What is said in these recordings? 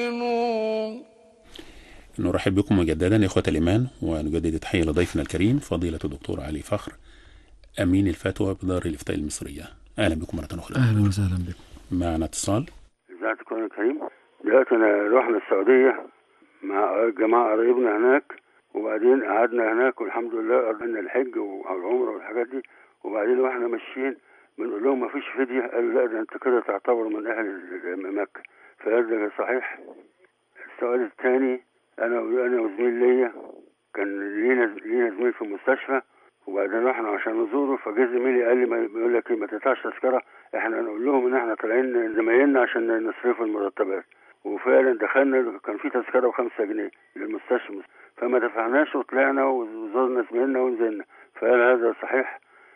نرحب بكم مجددا إخوة الإيمان ونجدد التحية لضيفنا الكريم فضيلة الدكتور علي فخر أمين الفتوى بدار الإفتاء المصرية أهلا بكم مرة أخرى اهلا وسهلا بكم معنا اتصال ازيك تكون الكريم دلوقتي انا رحنا السعودية مع جماعة قريبنا هناك وبعدين قعدنا هناك والحمد لله قضينا الحج والعمرة والحاجات دي وبعدين واحنا ماشيين بنقول لهم مفيش فدية قالوا لا ده انت كده تعتبر من اهل ال- مكة فهل ده صحيح؟ السؤال الثاني انا انا وزميل ليا كان لينا لينا زميل في المستشفى وبعدين رحنا عشان نزوره فجه زميلي قال لي ما بيقول لك ايه ما تدفعش تذكره احنا نقول لهم ان احنا طالعين زمايلنا عشان نصرفوا المرتبات وفعلا دخلنا كان في تذكره بخمسة جنيه للمستشفى فما دفعناش وطلعنا وزرنا زميلنا ونزلنا فهل هذا صحيح؟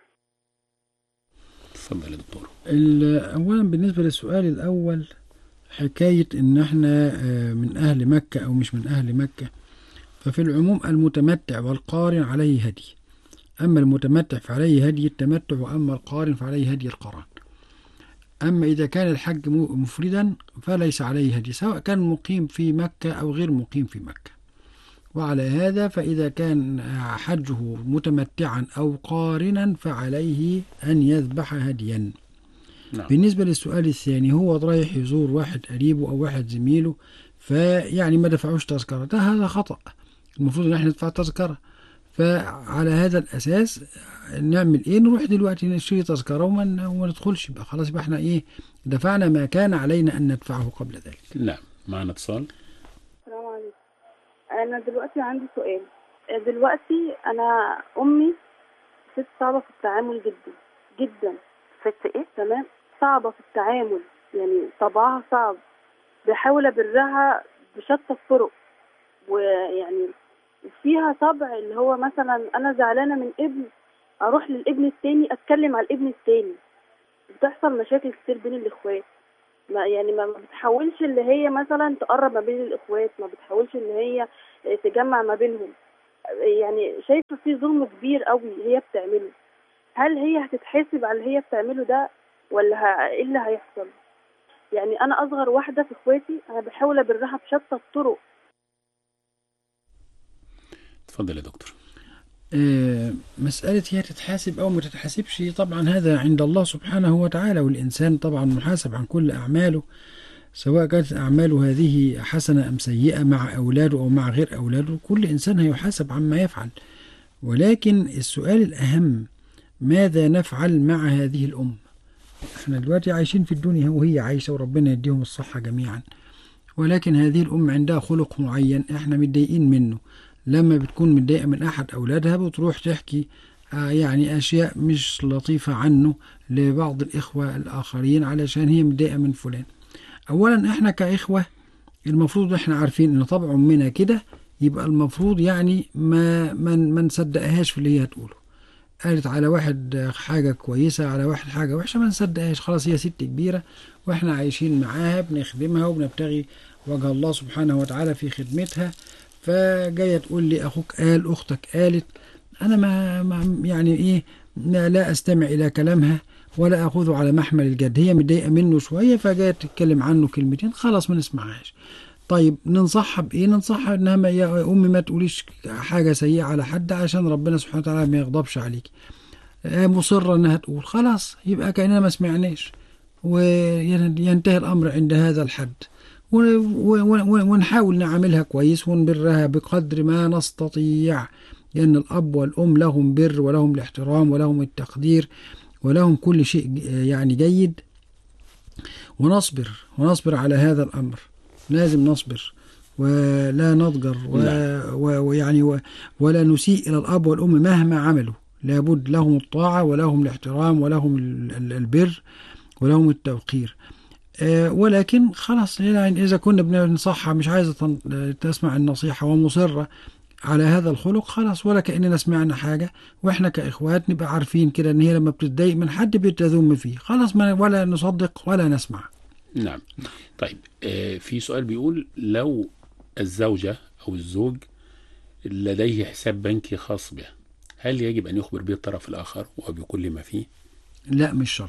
اتفضل يا دكتور ال- اولا بالنسبه للسؤال الاول حكايه ان احنا آه، من اهل مكه او مش من اهل مكه ففي العموم المتمتع والقارن عليه هدي اما المتمتع فعليه هدي التمتع واما القارن فعليه هدي القران اما اذا كان الحج م- مفردا فليس عليه هدي سواء كان مقيم في مكه او غير مقيم في مكه وعلى هذا فإذا كان حجه متمتعا أو قارنا فعليه أن يذبح هديا نعم بالنسبة للسؤال الثاني هو رايح يزور واحد قريبه أو واحد زميله فيعني ما دفعوش تذكرة ده هذا خطأ المفروض إن احنا ندفع تذكرة فعلى هذا الأساس نعمل إيه نروح دلوقتي نشتري تذكرة وما ن- وما ندخلش بقى خلاص يبقى احنا إيه دفعنا ما كان علينا أن ندفعه قبل ذلك نعم معنا اتصال السلام عليكم انا دلوقتي عندي سؤال دلوقتي انا امي ست صعبه في التعامل جدا جدا ست ايه؟ تمام صعبه في التعامل يعني طبعها صعب بحاول ابرها بشتى الطرق ويعني فيها طبع اللي هو مثلا انا زعلانه من ابن اروح للابن التاني اتكلم على الابن التاني بتحصل مشاكل كتير بين الاخوات ما يعني ما ما بتحاولش اللي هي مثلا تقرب ما بين الاخوات ما بتحاولش اللي هي تجمع ما بينهم يعني شايفه في ظلم كبير قوي هي بتعمله هل هي هتتحاسب على اللي هي بتعمله ده ولا ه- ايه اللي هيحصل يعني انا اصغر واحده في اخواتي انا بحاول ابرها بشتى الطرق اتفضل يا دكتور آه، مسألة هي تتحاسب أو ما تتحاسبش طبعا هذا عند الله سبحانه وتعالى والإنسان طبعا محاسب عن كل أعماله سواء كانت أعماله هذه حسنة أم سيئة مع أولاده أو مع غير أولاده كل إنسان هيحاسب عما يفعل ولكن السؤال الأهم ماذا نفعل مع هذه الأم احنا دلوقتي عايشين في الدنيا وهي عايشة وربنا يديهم الصحة جميعا ولكن هذه الأم عندها خلق معين احنا متضايقين منه لما بتكون متضايقة من أحد أولادها بتروح تحكي آه، يعني أشياء مش لطيفة عنه لبعض الإخوة الآخرين علشان هي متضايقة من فلان أولا إحنا كإخوة المفروض إحنا عارفين إن طبع أمنا كده يبقى المفروض يعني ما ما ما نصدقهاش في اللي هي هتقوله قالت على واحد حاجة كويسة على واحد حاجة وحشة ما نصدقهاش خلاص هي ست كبيرة واحنا عايشين معاها بنخدمها وبنبتغي وجه الله سبحانه وتعالى في خدمتها فجاية تقول لي أخوك قال أختك قالت أنا ما, ما يعني إيه لا, لا أستمع إلى كلامها ولا أخذه على محمل الجد هي متضايقة منه شوية فجاية تتكلم عنه كلمتين خلاص ما نسمعهاش طيب ننصحها بإيه ننصحها إنها ما يا أمي ما تقوليش حاجة سيئة على حد عشان ربنا سبحانه وتعالى ما يغضبش عليك آه، مصرة إنها تقول خلاص يبقى كأننا ما سمعناش وينتهي الأمر عند هذا الحد و- و- و- ونحاول نعاملها كويس ونبرها بقدر ما نستطيع لأن الأب والأم لهم بر ولهم الاحترام ولهم التقدير ولهم كل شيء ج- يعني جيد ونصبر ونصبر على هذا الأمر لازم نصبر ولا نضجر و- نعم. و- ويعني و- ولا نسيء إلى الأب والأم مهما عملوا لابد لهم الطاعة ولهم الاحترام ولهم ال- ال- البر ولهم التوقير آه، ولكن خلاص يعني إذا كنا بننصحها مش عايزة تن- تسمع النصيحة ومصرة على هذا الخلق خلاص ولا كأننا سمعنا حاجة وإحنا كإخوات نبقى عارفين كده إن هي لما بتتضايق من حد بتذم فيه خلاص ما ولا نصدق ولا نسمع نعم طيب آه، في سؤال بيقول لو الزوجة أو الزوج لديه حساب بنكي خاص به هل يجب أن يخبر به الطرف الآخر وبكل ما فيه؟ لا مش شرط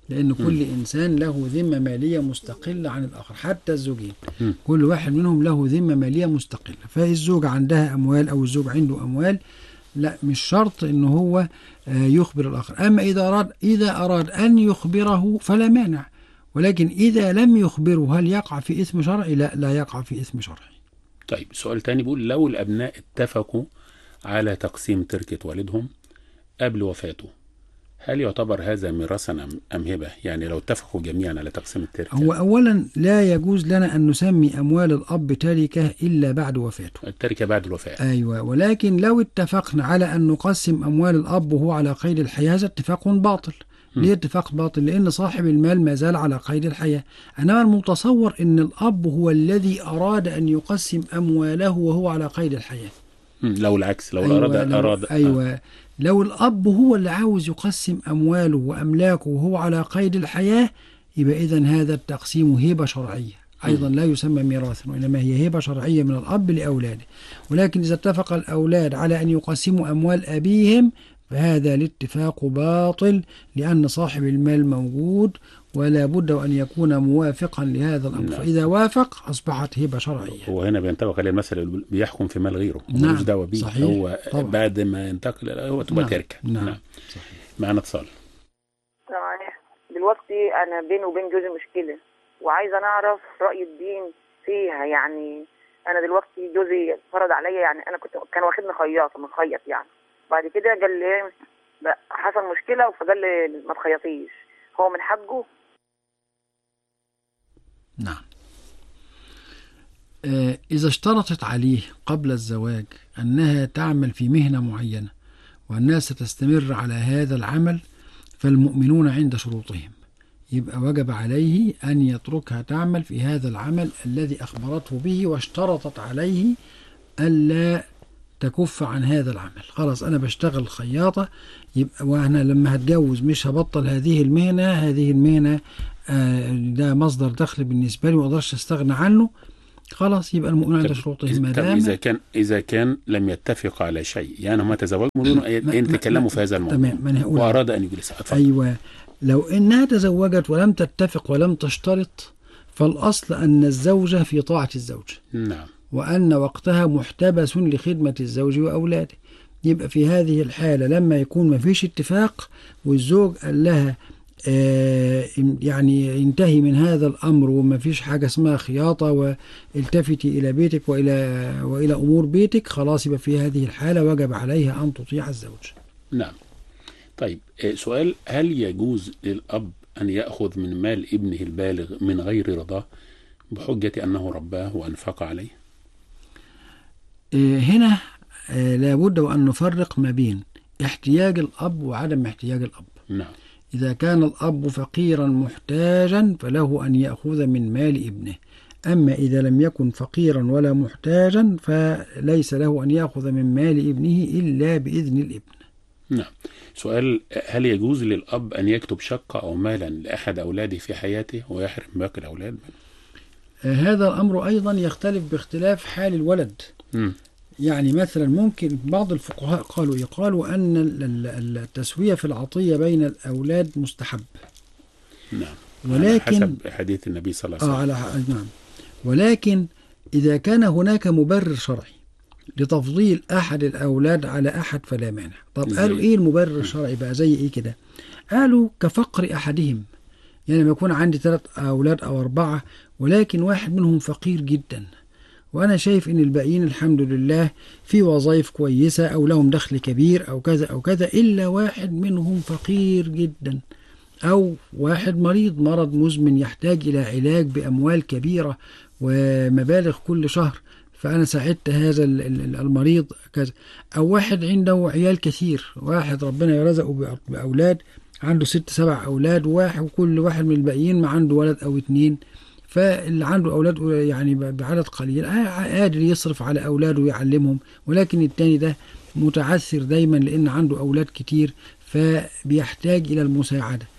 لأن كل إنسان له ذمة مالية مستقلة عن الآخر حتى الزوجين مم. كل واحد منهم له ذمة مالية مستقلة فالزوجة عندها أموال أو الزوج عنده أموال لا مش شرط إن هو آه، يخبر الآخر أما إذا أراد إذا أراد أن يخبره فلا مانع ولكن إذا لم يخبره هل يقع في إثم شرعي؟ لا لا يقع في إثم شرعي طيب سؤال تاني بيقول لو الأبناء اتفقوا على تقسيم تركة والدهم قبل وفاته هل يعتبر هذا ميراثا أم- أم هبة؟ يعني لو اتفقوا جميعا على تقسيم التركة هو أولا لا يجوز لنا أن نسمي أموال الأب تركة إلا بعد وفاته التركة بعد الوفاة أيوة ولكن لو اتفقنا على أن نقسم أموال الأب وهو على قيد الحياة هذا اتفاق باطل ليه اتفاق باطل؟ لأن صاحب المال ما زال على قيد الحياة إنما المتصور أن الأب هو الذي أراد أن يقسم أمواله وهو على قيد الحياة مم، لو العكس لو أيوة أراد لو أراد أيوة لو الأب هو اللي عاوز يقسم أمواله وأملاكه وهو على قيد الحياة يبقى إذا هذا التقسيم هبة شرعية أيضا لا يسمى ميراثا وإنما هي هبة شرعية من الأب لأولاده ولكن إذا اتفق الأولاد على أن يقسموا أموال أبيهم فهذا الاتفاق باطل لأن صاحب المال موجود ولا بد أن يكون موافقا لهذا الأمر نعم. فإذا وافق أصبحت هبة شرعية هو هنا بينطبق عليه المثل اللي بيحكم في مال غيره نعم، ملوش دعوه بيه صحيح، هو طبعا. بعد ما ينتقل هو تبقى نعم، تركه نعم، صحيح. معنا اتصال صحيح دلوقتي انا بيني وبين جوزي مشكله وعايزه نعرف راي الدين فيها يعني انا دلوقتي جوزي فرض عليا يعني انا كنت كان واخدني خياطه مخيط يعني بعد كده قال لي إيه، بقى حصل مشكله فقال لي ما تخيطيش هو من حقه نعم آه، إذا اشترطت عليه قبل الزواج أنها تعمل في مهنة معينة وأنها ستستمر على هذا العمل فالمؤمنون عند شروطهم يبقى وجب عليه أن يتركها تعمل في هذا العمل الذي أخبرته به واشترطت عليه ألا تكف عن هذا العمل خلاص أنا بشتغل خياطة يبقى وأنا لما هتجوز مش هبطل هذه المهنة هذه المهنة آه، ده مصدر دخل بالنسبة لي ما أقدرش أستغنى عنه خلاص يبقى المؤمن عند طب شروطهم ما طب دام اذا كان اذا كان لم يتفق على شيء يعني هم تزوجوا بدون ما- ان ما- يتكلموا ما- في هذا الموضوع تمام، ما أنا هقول- واراد ان يجلس اتفضل أيوة لو إنها تزوجت ولم تتفق ولم تشترط فالأصل أن الزوجة في طاعة الزوج نعم وأن وقتها محتبس لخدمة الزوج وأولاده يبقى في هذه الحالة لما يكون ما فيش اتفاق والزوج قال لها آه يعني ينتهي من هذا الأمر وما فيش حاجة اسمها خياطة والتفتي إلى بيتك وإلى وإلى أمور بيتك خلاص يبقى في هذه الحالة وجب عليها أن تطيع الزوج نعم طيب آه، سؤال هل يجوز للاب ان ياخذ من مال ابنه البالغ من غير رضاه بحجه انه رباه وانفق عليه آه هنا آه لابد وأن نفرق ما بين احتياج الأب وعدم احتياج الأب نعم إذا كان الأب فقيرا محتاجا فله أن يأخذ من مال ابنه أما إذا لم يكن فقيرا ولا محتاجا فليس له أن يأخذ من مال ابنه إلا بإذن الابن نعم سؤال هل يجوز للأب أن يكتب شقة أو مالا لأحد أولاده في حياته ويحرم باقي الأولاد منه؟ آه، هذا الأمر أيضا يختلف باختلاف حال الولد مم. يعني مثلا ممكن بعض الفقهاء قالوا إيه؟ قالوا أن ال- ال- التسوية في العطية بين الأولاد مستحب نعم ولكن- على حسب حديث النبي صلى الله آه عليه على ح- نعم ولكن إذا كان هناك مبرر شرعي لتفضيل أحد الأولاد على أحد فلا مانع طب زي- قالوا إيه المبرر الشرعي بقى زي إيه كده قالوا كفقر أحدهم يعني لما يكون عندي ثلاث أولاد أو أربعة ولكن واحد منهم فقير جدا وأنا شايف إن الباقيين الحمد لله في وظائف كويسة أو لهم دخل كبير أو كذا أو كذا إلا واحد منهم فقير جدا أو واحد مريض مرض مزمن يحتاج إلى علاج بأموال كبيرة ومبالغ كل شهر فأنا ساعدت هذا ال- ال- المريض كذا أو واحد عنده عيال كثير واحد ربنا يرزقه بأ- بأولاد عنده ست سبع أولاد واحد وكل واحد من الباقيين ما عنده ولد أو اتنين فاللي عنده أولاد يعني ب- بعدد قليل آه، قادر يصرف على أولاده ويعلمهم ولكن التاني ده متعثر دايما لأن عنده أولاد كتير فبيحتاج إلى المساعدة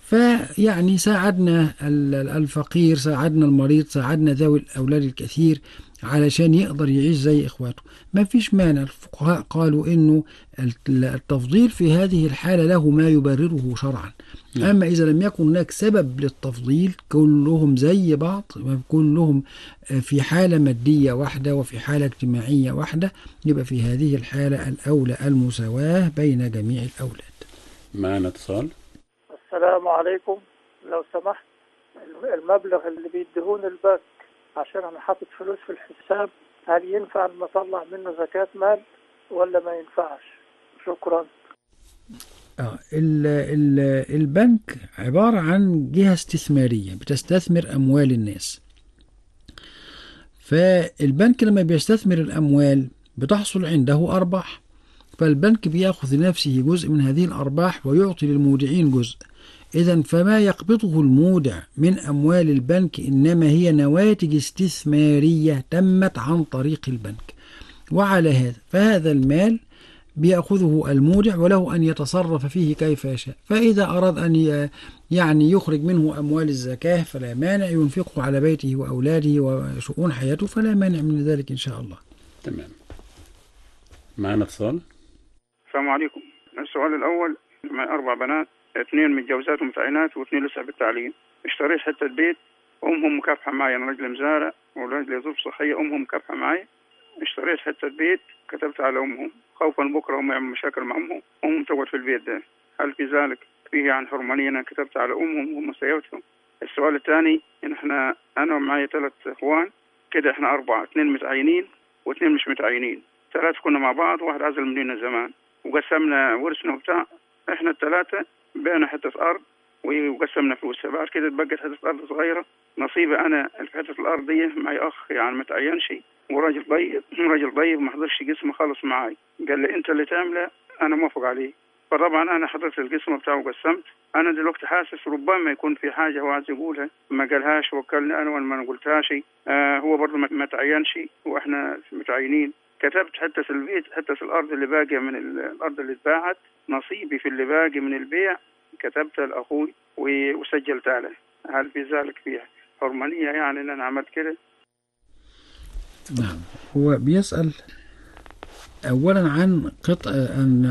فيعني ساعدنا ال- ال- الفقير ساعدنا المريض ساعدنا ذوي الأولاد الكثير علشان يقدر يعيش زي إخواته ما فيش مانع الفقهاء قالوا إنه الت- التفضيل في هذه الحالة له ما يبرره شرعا نعم. أما إذا لم يكن هناك سبب للتفضيل كلهم زي بعض كلهم في حالة مادية واحدة وفي حالة اجتماعية واحدة يبقى في هذه الحالة الأولى المساواة بين جميع الأولاد معنا اتصال السلام عليكم لو سمحت المبلغ اللي بيديهوني البنك عشان انا حاطط فلوس في الحساب هل ينفع ان اطلع منه زكاة مال ولا ما ينفعش شكرا آه ال ال البنك عبارة عن جهة استثمارية بتستثمر أموال الناس فالبنك لما بيستثمر الأموال بتحصل عنده أرباح فالبنك بياخذ لنفسه جزء من هذه الأرباح ويعطي للمودعين جزء إذا فما يقبضه المودع من أموال البنك إنما هي نواتج استثمارية تمت عن طريق البنك وعلى هذا فهذا المال بيأخذه المودع وله أن يتصرف فيه كيف يشاء فإذا أراد أن ي- يعني يخرج منه أموال الزكاة فلا مانع ينفقه على بيته وأولاده وشؤون حياته فلا مانع من ذلك إن شاء الله تمام معنا اتصال السلام عليكم السؤال الأول معي أربع بنات اثنين متجوزات ومتعينات واثنين لسه بالتعليم اشتريت حتة بيت أمهم مكافحة معي أنا راجل مزارع وراجل ظروف صحية أمهم مكافحة معي اشتريت حتة بيت كتبت على أمهم خوفا بكرة هم يعملوا مشاكل مع أمهم أمهم تقعد في البيت ده هل في ذلك فيه عن حرمانية أنا كتبت على أمهم وهم سيبتهم السؤال الثاني إن إحنا أنا ومعي ثلاث إخوان كده إحنا أربعة اثنين متعينين واثنين مش متعينين ثلاثة كنا مع بعض واحد عزل مننا زمان وقسمنا ورثنا وبتاع احنا الثلاثة بعنا حتة أرض وقسمنا فلوسها بعد كده اتبقت حتة أرض صغيرة نصيبي أنا في حتة الأرض دي معي أخ يعني ما تعينش وراجل طيب راجل طيب ما حضرش قسمه خالص معاي قال لي أنت اللي تعمله أنا موافق عليه فطبعا أنا حضرت القسمة بتاعه وقسمت أنا دلوقتي حاسس ربما يكون في حاجة هو عايز يقولها ما قالهاش وكلني أنا وأنا ما قلتهاش آه هو برضه ما ما تعينش وإحنا متعينين كتبت حتى في البيت حتى في الأرض اللي باقية من ال- الأرض اللي اتباعت نصيبي في اللي باقي من البيع كتبتها لأخوي و- وسجلت عليه هل في ذلك فيها حرمانية يعني إن أنا عملت كده نعم هو بيسأل أولا عن قطع عن